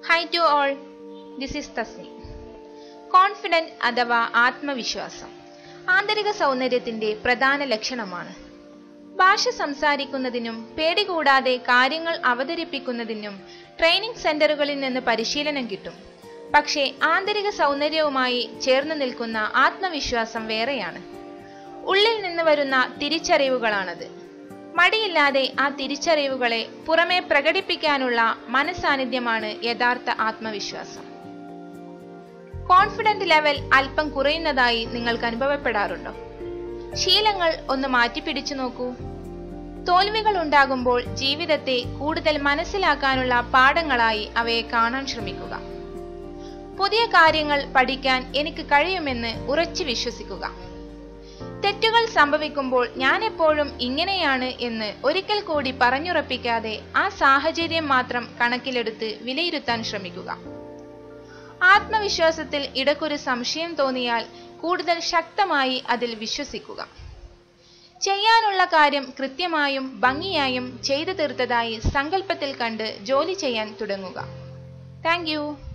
hi to all this is Thasni confident അഥവാ ആത്മവിശ്വാസം ആന്തരിക സൗന്ദര്യത്തിന്റെ പ്രധാന ലക്ഷണമാണ് ഭാഷ സംസാരിക്കുന്നതിനും പേടി കൂടാതെ കാര്യങ്ങൾ അവതരിപ്പിക്കുന്നതിനും ട്രെയിനിങ് സെന്ററുകളിൽ നിന്ന് പരിശീലനം കിട്ടും പക്ഷേ ആന്തരിക സൗന്ദര്യവുമായി ചേർന്ന് നിൽക്കുന്ന ആത്മവിശ്വാസം വേറെയാണ് ഉള്ളിൽ നിന്ന് വരുന്ന തിരിച്ചറിവുകളാണത് മടിയില്ലാതെ ആ തിരിച്ചറിവുകളെ പുറമെ പ്രകടിപ്പിക്കാനുള്ള മനസാന്നിധ്യമാണ് യഥാർത്ഥ ആത്മവിശ്വാസം കോൺഫിഡന്റ് ലെവൽ അല്പം കുറയുന്നതായി നിങ്ങൾക്ക് അനുഭവപ്പെടാറുണ്ടോ ശീലങ്ങൾ ഒന്ന് മാറ്റിപ്പിടിച്ചു നോക്കൂ തോൽവികൾ ഉണ്ടാകുമ്പോൾ ജീവിതത്തെ കൂടുതൽ മനസ്സിലാക്കാനുള്ള പാഠങ്ങളായി അവയെ കാണാൻ ശ്രമിക്കുക പുതിയ കാര്യങ്ങൾ പഠിക്കാൻ എനിക്ക് കഴിയുമെന്ന് ഉറച്ചു വിശ്വസിക്കുക തെറ്റുകൾ സംഭവിക്കുമ്പോൾ ഞാൻ എപ്പോഴും ഇങ്ങനെയാണ് എന്ന് ഒരിക്കൽ കൂടി പറഞ്ഞുറപ്പിക്കാതെ ആ സാഹചര്യം മാത്രം കണക്കിലെടുത്ത് വിലയിരുത്താൻ ശ്രമിക്കുക ആത്മവിശ്വാസത്തിൽ ഇടക്കൊരു സംശയം തോന്നിയാൽ കൂടുതൽ ശക്തമായി അതിൽ വിശ്വസിക്കുക ചെയ്യാനുള്ള കാര്യം കൃത്യമായും ഭംഗിയായും ചെയ്തു തീർത്തതായി സങ്കല്പത്തിൽ കണ്ട് ജോലി ചെയ്യാൻ തുടങ്ങുക താങ്ക്